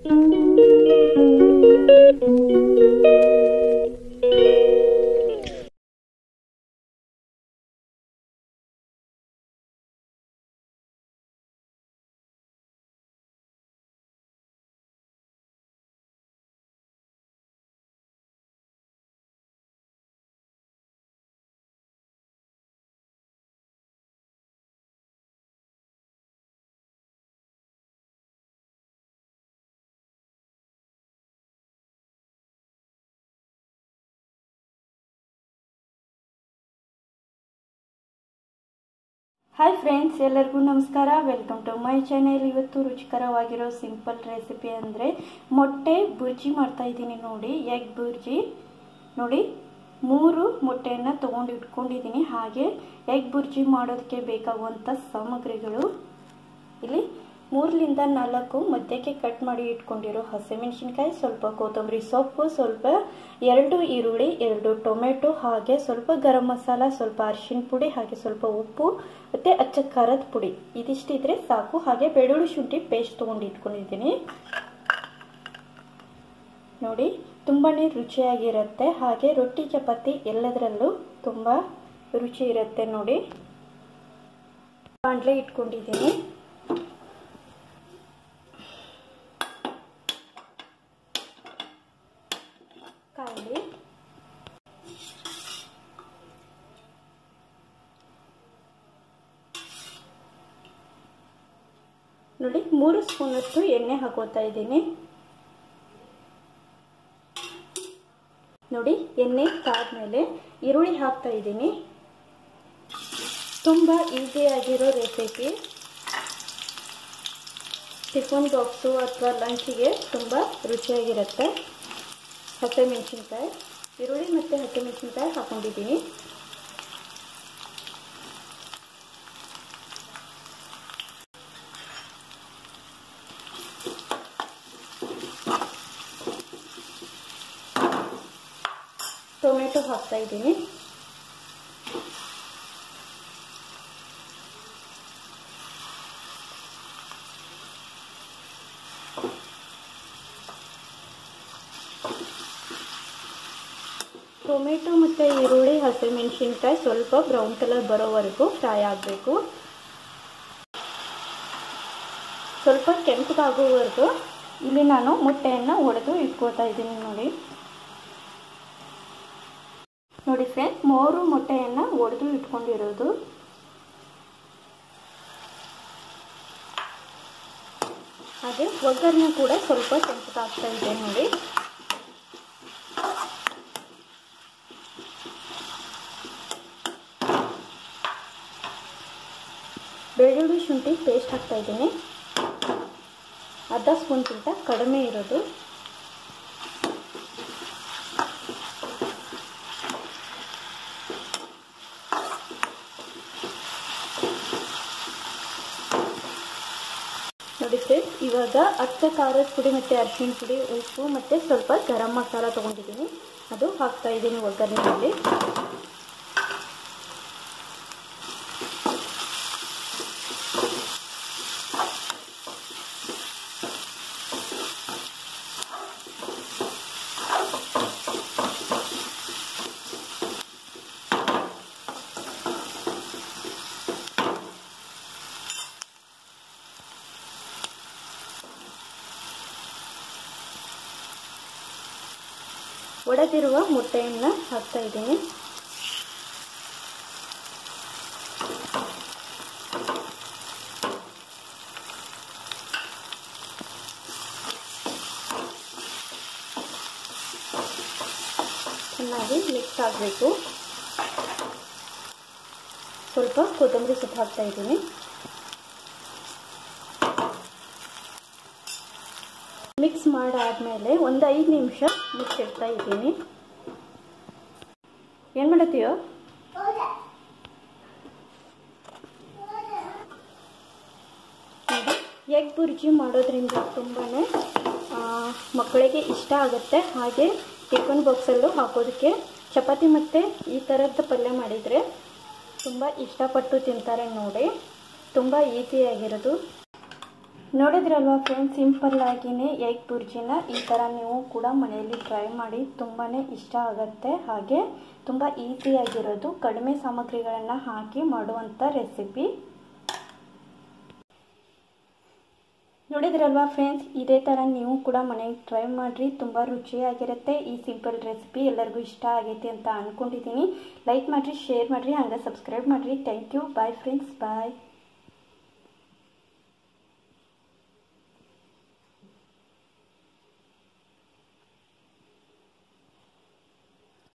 hi friends ಎಲ್ಲರಿಗೂ ನಮಸ್ಕಾರ welcome to my channel ಇವತ್ತು ರುಚಿಕರವಾಗಿರೋ ಸಿಂಪಲ್ ರೆಸಿಪಿ ಅಂದರೆ ಮೊಟ್ಟೆ ಬುರ್ಜಿ ಮಾಡ್ತಾ ಇದ್ದೀನಿ ನೋಡಿ ಎಗ್ ಬುರ್ಜಿ ನೋಡಿ ಮೂರು ಮೊಟ್ಟೆಯನ್ನು ತೊಗೊಂಡು ಇಟ್ಕೊಂಡಿದ್ದೀನಿ ಹಾಗೆ ಎಗ್ ಬುರ್ಜಿ ಮಾಡೋದಕ್ಕೆ ಬೇಕಾಗುವಂಥ ಸಾಮಗ್ರಿಗಳು ಇಲ್ಲಿ ಮೂರರಿಂದ ನಾಲ್ಕು ಮಧ್ಯಕ್ಕೆ ಕಟ್ ಮಾಡಿ ಇಟ್ಕೊಂಡಿರೋ ಹಸಿಮೆಣಸಿನ್ಕಾಯಿ ಸ್ವಲ್ಪ ಕೊತ್ತಂಬರಿ ಸೊಪ್ಪು ಸ್ವಲ್ಪ ಎರಡು ಈರುಳ್ಳಿ ಎರಡು ಟೊಮೆಟೊ ಹಾಗೆ ಸ್ವಲ್ಪ ಗರಂ ಮಸಾಲ ಸ್ವಲ್ಪ ಅರಿಶಿನ ಪುಡಿ ಹಾಗೆ ಸ್ವಲ್ಪ ಉಪ್ಪು ಮತ್ತು ಅಚ್ಚ ಖಾರದ ಪುಡಿ ಇದಿಷ್ಟಿದ್ರೆ ಸಾಕು ಹಾಗೆ ಬೆಳ್ಳುಳ್ಳಿ ಶುಂಠಿ ಪೇಸ್ಟ್ ತೊಗೊಂಡು ಇಟ್ಕೊಂಡಿದ್ದೀನಿ ನೋಡಿ ತುಂಬಾ ರುಚಿಯಾಗಿರುತ್ತೆ ಹಾಗೆ ರೊಟ್ಟಿ ಚಪಾತಿ ಎಲ್ಲದರಲ್ಲೂ ತುಂಬ ರುಚಿ ಇರುತ್ತೆ ನೋಡಿ ಬಾಂಡ್ಲೆ ಇಟ್ಕೊಂಡಿದ್ದೀನಿ ಕಾಯಿಲೆ ನೋಡಿ ಮೂರು ಸ್ಪೂನಷ್ಟು ಎಣ್ಣೆ ಹಾಕೋತಾ ಇದ್ದೀನಿ ನೋಡಿ ಎಣ್ಣೆ ಕಾದ್ಮೇಲೆ ಈರುಳ್ಳಿ ಹಾಕ್ತಾ ಇದ್ದೀನಿ ತುಂಬ ಈಸಿಯಾಗಿರೋ ರೆಸಿಪಿ ಟಿಫನ್ ಬಾಕ್ಸು ಅಥವಾ ಲಂಚಿಗೆ ತುಂಬ ರುಚಿಯಾಗಿರುತ್ತೆ ಹಸಿಮೆಣಸಿನ್ಕಾಯಿ ಈರುಳ್ಳಿ ಮತ್ತು ಹಸಿಮೆಣಸಿನ್ಕಾಯಿ ಹಾಕೊಂಡಿದ್ದೀನಿ ಟೊಮೆಟೊ ಹಾಕ್ತಾ ಇದ್ದೀನಿ ಟೊಮೆಟೊ ಮತ್ತು ಈರುಳ್ಳಿ ಹಸಿಮೆಣಸಿನ್ಕಾಯಿ ಸ್ವಲ್ಪ ಬ್ರೌನ್ ಕಲರ್ ಬರೋವರೆಗೂ ಫ್ರೈ ಆಗಬೇಕು ಸ್ವಲ್ಪ ಕೆಂಪಗಾಗುವವರೆಗೂ ಇಲ್ಲಿ ನಾನು ಮೊಟ್ಟೆಯನ್ನು ಒಡೆದು ಇಟ್ಕೋತಾ ಇದ್ದೀನಿ ನೋಡಿ ನೋಡಿ ಫ್ರೆಂಡ್ಸ್ ಮೂರು ಮೊಟ್ಟೆಯನ್ನು ಒಡೆದು ಇಟ್ಕೊಂಡಿರೋದು ಹಾಗೆ ಒಗ್ಗರಣೆ ಕೂಡ ಸ್ವಲ್ಪ ಕೆಂಪಗಾಗ್ತಾ ಇದೆ ನೋಡಿ ಬೆಳ್ಳುಳ್ಳಿ ಶುಂಠಿ ಪೇಸ್ಟ್ ಹಾಕ್ತಾ ಇದ್ದೀನಿ ಅರ್ಧ ಸ್ಪೂನ್ಗಿಂತ ಕಡಿಮೆ ಇರೋದು ನೋಡಿ ಫ್ರೆಂಡ್ಸ್ ಇವಾಗ ಅಚ್ಚ ಖಾರದ ಪುಡಿ ಮತ್ತು ಅರಿಶಿನ ಪುಡಿ ಉಪ್ಪು ಮತ್ತು ಸ್ವಲ್ಪ ಗರಂ ಮಸಾಲ ತೊಗೊಂಡಿದ್ದೀನಿ ಅದು ಹಾಕ್ತಾ ಇದ್ದೀನಿ ಒಗ್ಗರಣೆಯಲ್ಲಿ ಒಡೆದಿರುವ ಮೊಟ್ಟೆಯನ್ನು ಹಾಕ್ತಾ ಇದ್ದೀನಿ ಚೆನ್ನಾಗಿ ಮಿಕ್ಸ್ ಆಗಬೇಕು ಸ್ವಲ್ಪ ಕೊತ್ತಂಬರಿ ಸೊಪ್ಪು ಹಾಕ್ತಾ ಇದ್ದೀನಿ ಮಿಕ್ಸ್ ಮಾಡಾದ್ಮೇಲೆ ಒಂದು ಐದು ನಿಮಿಷ ಮುಚ್ಚಿಡ್ತಾ ಇದ್ದೀನಿ ಏನು ಮಾಡತ್ತೀಯೋ ಎಗ್ ಬುರ್ಜಿ ಮಾಡೋದ್ರಿಂದ ತುಂಬಾ ಮಕ್ಕಳಿಗೆ ಇಷ್ಟ ಆಗುತ್ತೆ ಹಾಗೆ ಟಿಫನ್ ಬಾಕ್ಸಲ್ಲೂ ಹಾಕೋದಕ್ಕೆ ಚಪಾತಿ ಮತ್ತು ಈ ಥರದ್ದು ಪಲ್ಯ ಮಾಡಿದರೆ ತುಂಬ ಇಷ್ಟಪಟ್ಟು ತಿಂತಾರೆ ನೋಡಿ ತುಂಬ ಈಸಿಯಾಗಿರೋದು ನೋಡಿದ್ರಲ್ವಾ ಫ್ರೆಂಡ್ಸ್ ಸಿಂಪಲ್ ಆಗಿನೇ ಎಗ್ ಬುರ್ಜಿನ ಈ ಥರ ನೀವು ಕೂಡ ಮನೆಯಲ್ಲಿ ಟ್ರೈ ಮಾಡಿ ತುಂಬಾ ಇಷ್ಟ ಆಗುತ್ತೆ ಹಾಗೆ ತುಂಬ ಈಸಿಯಾಗಿರೋದು ಕಡಿಮೆ ಸಾಮಗ್ರಿಗಳನ್ನು ಹಾಕಿ ಮಾಡುವಂಥ ರೆಸಿಪಿ ನೋಡಿದ್ರಲ್ವಾ ಫ್ರೆಂಡ್ಸ್ ಇದೇ ಥರ ನೀವು ಕೂಡ ಮನೆಗೆ ಟ್ರೈ ಮಾಡಿರಿ ತುಂಬ ರುಚಿಯಾಗಿರುತ್ತೆ ಈ ಸಿಂಪಲ್ ರೆಸಿಪಿ ಎಲ್ಲರಿಗೂ ಇಷ್ಟ ಆಗೈತಿ ಅಂತ ಅಂದ್ಕೊಂಡಿದ್ದೀನಿ ಲೈಕ್ ಮಾಡಿರಿ ಶೇರ್ ಮಾಡಿರಿ ಹಂಗೆ ಸಬ್ಸ್ಕ್ರೈಬ್ ಮಾಡಿರಿ thank you bye friends bye